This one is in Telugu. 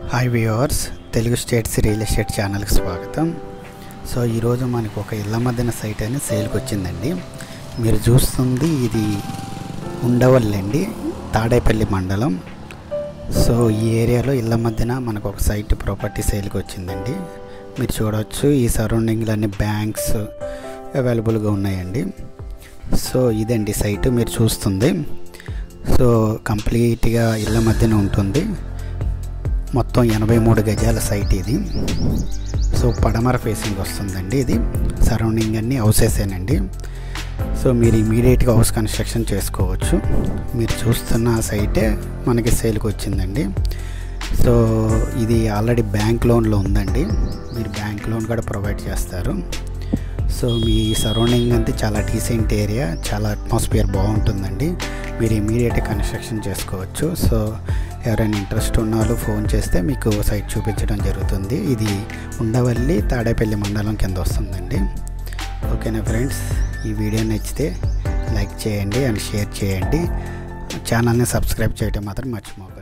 hi viewers Telugu states real estate ఛానల్కి స్వాగతం సో ఈరోజు మనకు ఒక ఇళ్ళ మధ్యన సైట్ అనేది సేల్కి వచ్చిందండి మీరు చూస్తుంది ఇది ఉండవల్లి అండి తాడేపల్లి మండలం సో ఈ ఏరియాలో ఇళ్ళ మధ్యన మనకు ఒక సైట్ ప్రాపర్టీ సేల్కి వచ్చిందండి మీరు చూడవచ్చు ఈ సరౌండింగ్లో అన్ని బ్యాంక్స్ అవైలబుల్గా ఉన్నాయండి సో ఇదండి సైట్ మీరు చూస్తుంది సో కంప్లీట్గా ఇళ్ళ మధ్యన ఉంటుంది మొత్తం ఎనభై మూడు గజాల సైట్ ఇది సో పడమర ఫేసింగ్ వస్తుందండి ఇది సరౌండింగ్ అన్ని హౌసెసేనండి సో మీరు ఇమీడియట్గా హౌస్ కన్స్ట్రక్షన్ చేసుకోవచ్చు మీరు చూస్తున్న సైటే మనకి సేల్కి వచ్చిందండి సో ఇది ఆల్రెడీ బ్యాంక్ లోన్లో ఉందండి మీరు బ్యాంక్ లోన్ కూడా ప్రొవైడ్ చేస్తారు సో మీ సరౌండింగ్ అంతా చాలా డీసెంట్ ఏరియా చాలా అట్మాస్ఫియర్ బాగుంటుందండి మీరు ఇమీడియట్ కన్స్ట్రక్షన్ చేసుకోవచ్చు సో ఎవరైనా ఇంట్రెస్ట్ ఉన్న వాళ్ళు ఫోన్ చేస్తే మీకు సైట్ చూపించడం జరుగుతుంది ఇది ఉండవల్లి తాడేపల్లి మండలం కింద వస్తుందండి ఓకేనా ఫ్రెండ్స్ ఈ వీడియో నచ్చితే లైక్ చేయండి అండ్ షేర్ చేయండి ఛానల్ని సబ్స్క్రైబ్ చేయడం మాత్రం మర్చిపోకండి